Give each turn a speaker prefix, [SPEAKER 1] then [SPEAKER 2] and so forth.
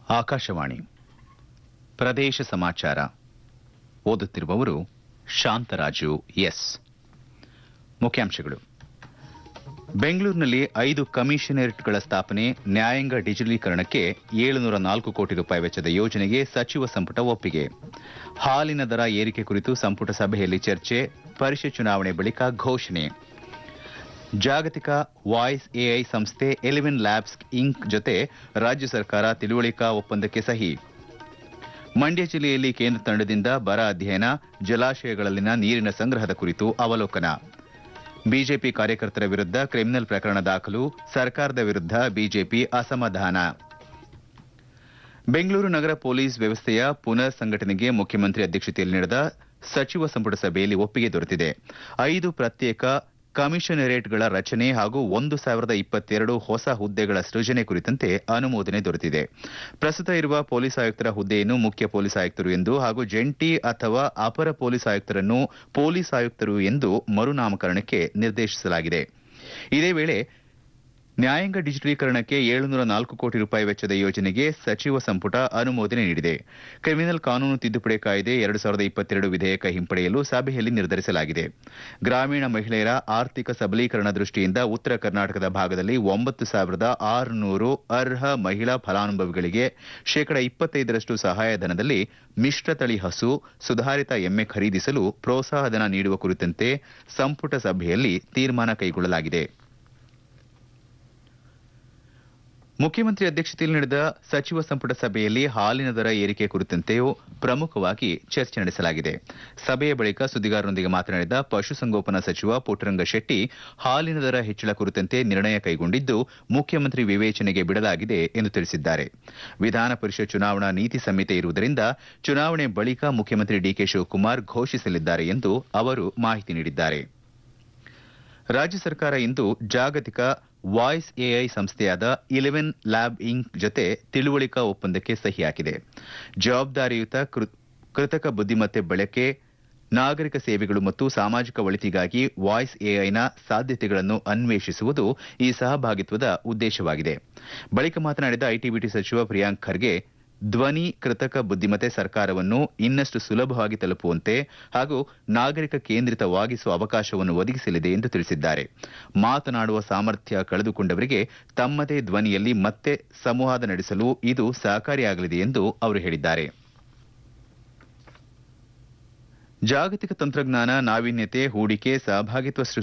[SPEAKER 1] ಆಕಾಶವಾಣಿ ಪ್ರದೇಶ ಸಮಾಚಾರ ಓದುತ್ತಿರುವವರು ಶಾಂತರಾಜು ಎಸ್ ಮುಖ್ಯಾಂಶಗಳು ಬೆಂಗಳೂರಿನಲ್ಲಿ ಐದು ಕಮಿಷನರೇಟ್ಗಳ ಸ್ಥಾಪನೆ ನ್ಯಾಯಾಂಗ ಡಿಜಿಟಲೀಕರಣಕ್ಕೆ ಏಳುನೂರ ನಾಲ್ಕು ಕೋಟಿ ರೂಪಾಯಿ ವೆಚ್ಚದ ಯೋಜನೆಗೆ ಸಚಿವ ಸಂಪುಟ ಒಪ್ಪಿಗೆ ಹಾಲಿನ ದರ ಏರಿಕೆ ಕುರಿತು ಸಂಪುಟ ಸಭೆಯಲ್ಲಿ ಚರ್ಚೆ ಪರಿಷತ್ ಚುನಾವಣೆ ಬಳಿಕ ಘೋಷಣೆ ಜಾಗತಿಕ ವಾಯ್ಸ್ ಎಐ ಸಂಸ್ಥೆ ಎಲೆವೆನ್ ಲ್ಯಾಬ್ಸ್ ಇಂಕ್ ಜೊತೆ ರಾಜ್ಯ ಸರ್ಕಾರ ತಿಳುವಳಿಕಾ ಒಪ್ಪಂದಕ್ಕೆ ಸಹಿ ಮಂಡ್ಯ ಜಿಲ್ಲೆಯಲ್ಲಿ ಕೇಂದ್ರ ತಂಡದಿಂದ ಬರ ಅಧ್ಯಯನ ಜಲಾಶಯಗಳಲ್ಲಿನ ನೀರಿನ ಸಂಗ್ರಹದ ಕುರಿತು ಅವಲೋಕನ ಬಿಜೆಪಿ ಕಾರ್ಯಕರ್ತರ ವಿರುದ್ಧ ಕ್ರಿಮಿನಲ್ ಪ್ರಕರಣ ದಾಖಲು ಸರ್ಕಾರದ ವಿರುದ್ಧ ಬಿಜೆಪಿ ಅಸಮಾಧಾನ ಬೆಂಗಳೂರು ನಗರ ಪೊಲೀಸ್ ವ್ಯವಸ್ಥೆಯ ಪುನರ್ ಸಂಘಟನೆಗೆ ಮುಖ್ಯಮಂತ್ರಿ ಅಧ್ಯಕ್ಷತೆಯಲ್ಲಿ ನಡೆದ ಸಚಿವ ಸಂಪುಟ ಸಭೆಯಲ್ಲಿ ಒಪ್ಪಿಗೆ ದೊರೆತಿದೆ ಐದು ಪ್ರತ್ಯೇಕ ಕಮಿಷನರೇಟ್ಗಳ ರಚನೆ ಹಾಗೂ ಒಂದು ಸಾವಿರದ ಇಪ್ಪತ್ತೆರಡು ಹೊಸ ಹುದ್ದೆಗಳ ಸೃಜನೆ ಕುರಿತಂತೆ ಅನುಮೋದನೆ ದೊರೆತಿದೆ ಪ್ರಸ್ತುತ ಇರುವ ಪೊಲೀಸ್ ಆಯುಕ್ತರ ಹುದ್ದೆಯನ್ನು ಮುಖ್ಯ ಪೊಲೀಸ್ ಆಯುಕ್ತರು ಎಂದು ಹಾಗೂ ಜಂಟಿ ಅಥವಾ ಅಪರ ಪೊಲೀಸ್ ಆಯುಕ್ತರನ್ನು ಪೊಲೀಸ್ ಆಯುಕ್ತರು ಎಂದು ಮರುನಾಮಕರಣಕ್ಕೆ ನಿರ್ದೇಶಿಸಲಾಗಿದೆ ಇದೇ ವೇಳೆ ನ್ಯಾಯಾಂಗ ಡಿಜಿಟಲೀಕರಣಕ್ಕೆ ಏಳುನೂರ ನಾಲ್ಕು ಕೋಟಿ ರೂಪಾಯಿ ವೆಚ್ಚದ ಯೋಜನೆಗೆ ಸಚಿವ ಸಂಪುಟ ಅನುಮೋದನೆ ನೀಡಿದೆ ಕ್ರಿಮಿನಲ್ ಕಾನೂನು ತಿದ್ದುಪಡಿ ಕಾಯ್ದೆ ಎರಡು ಸಾವಿರದ ಇಪ್ಪತ್ತೆರಡು ವಿಧೇಯಕ ಹಿಂಪಡೆಯಲು ಸಭೆಯಲ್ಲಿ ನಿರ್ಧರಿಸಲಾಗಿದೆ ಗ್ರಾಮೀಣ ಮಹಿಳೆಯರ ಆರ್ಥಿಕ ಸಬಲೀಕರಣ ದೃಷ್ಟಿಯಿಂದ ಉತ್ತರ ಕರ್ನಾಟಕದ ಭಾಗದಲ್ಲಿ ಒಂಬತ್ತು ಸಾವಿರದ ಆರುನೂರು ಅರ್ಹ ಮಹಿಳಾ ಫಲಾನುಭವಿಗಳಿಗೆ ಶೇಕಡ ಇಪ್ಪತ್ತೈದರಷ್ಟು ಸಹಾಯಧನದಲ್ಲಿ ಮಿಶ್ರತಳಿ ಹಸು ಸುಧಾರಿತ ಎಮ್ಮೆ ಖರೀದಿಸಲು ಪ್ರೋತ್ಸಾಹಧನ ನೀಡುವ ಕುರಿತಂತೆ ಸಂಪುಟ ಸಭೆಯಲ್ಲಿ ತೀರ್ಮಾನ ಕೈಗೊಳ್ಳಲಾಗಿದೆ ಮುಖ್ಯಮಂತ್ರಿ ಅಧ್ಯಕ್ಷತೆಯಲ್ಲಿ ನಡೆದ ಸಚಿವ ಸಂಪುಟ ಸಭೆಯಲ್ಲಿ ಹಾಲಿನ ದರ ಏರಿಕೆ ಕುರಿತಂತೆಯೂ ಪ್ರಮುಖವಾಗಿ ಚರ್ಚೆ ನಡೆಸಲಾಗಿದೆ ಸಭೆಯ ಬಳಿಕ ಸುದ್ದಿಗಾರರೊಂದಿಗೆ ಮಾತನಾಡಿದ ಪಶುಸಂಗೋಪನಾ ಸಚಿವ ಪುಟ್ಟರಂಗ ಶೆಟ್ಟಿ ಹಾಲಿನ ದರ ಹೆಚ್ಚಳ ಕುರಿತಂತೆ ನಿರ್ಣಯ ಕೈಗೊಂಡಿದ್ದು ಮುಖ್ಯಮಂತ್ರಿ ವಿವೇಚನೆಗೆ ಬಿಡಲಾಗಿದೆ ಎಂದು ತಿಳಿಸಿದ್ದಾರೆ ವಿಧಾನ ಪರಿಷತ್ ಚುನಾವಣಾ ನೀತಿ ಸಂಹಿತೆ ಇರುವುದರಿಂದ ಚುನಾವಣೆ ಬಳಿಕ ಮುಖ್ಯಮಂತ್ರಿ ಡಿಕೆ ಶಿವಕುಮಾರ್ ಘೋಷಿಸಲಿದ್ದಾರೆ ಎಂದು ಅವರು ಮಾಹಿತಿ ನೀಡಿದ್ದಾರೆ ರಾಜ್ಯ ಸರ್ಕಾರ ಇಂದು ಜಾಗತಿಕ ವಾಯ್ಸ್ ಎಐ ಸಂಸ್ಥೆಯಾದ ಇಲೆವೆನ್ ಲ್ಯಾಬ್ ಇಂಕ್ ಜೊತೆ ತಿಳುವಳಿಕಾ ಒಪ್ಪಂದಕ್ಕೆ ಸಹಿ ಹಾಕಿದೆ ಜವಾಬ್ದಾರಿಯುತ ಕೃತಕ ಬುದ್ದಿಮತ್ತೆ ಬಳಕೆ ನಾಗರಿಕ ಸೇವೆಗಳು ಮತ್ತು ಸಾಮಾಜಿಕ ಒಳಿತಿಗಾಗಿ ವಾಯ್ಸ್ ಎಐನ ಸಾಧ್ಯತೆಗಳನ್ನು ಅನ್ವೇಷಿಸುವುದು ಈ ಸಹಭಾಗಿತ್ವದ ಉದ್ದೇಶವಾಗಿದೆ ಬಳಿಕ ಮಾತನಾಡಿದ ಐಟಿ ಬಿಟಿ ಸಚಿವ ಪ್ರಿಯಾಂಕ್ ಖರ್ಗೆ ಧ್ವನಿ ಕೃತಕ ಬುದ್ದಿಮತ್ತೆ ಸರ್ಕಾರವನ್ನು ಇನ್ನಷ್ಟು ಸುಲಭವಾಗಿ ತಲುಪುವಂತೆ ಹಾಗೂ ನಾಗರಿಕ ಕೇಂದ್ರಿತವಾಗಿಸುವ ಅವಕಾಶವನ್ನು ಒದಗಿಸಲಿದೆ ಎಂದು ತಿಳಿಸಿದ್ದಾರೆ ಮಾತನಾಡುವ ಸಾಮರ್ಥ್ಯ ಕಳೆದುಕೊಂಡವರಿಗೆ ತಮ್ಮದೇ ಧ್ವನಿಯಲ್ಲಿ ಮತ್ತೆ ಸಂವಾದ ನಡೆಸಲು ಇದು ಸಹಕಾರಿಯಾಗಲಿದೆ ಎಂದು ಅವರು ಹೇಳಿದ್ದಾರೆ ಜಾಗತಿಕ ತಂತ್ರಜ್ಞಾನ ನಾವೀನ್ಯತೆ ಹೂಡಿಕೆ ಸಹಭಾಗಿತ್ವ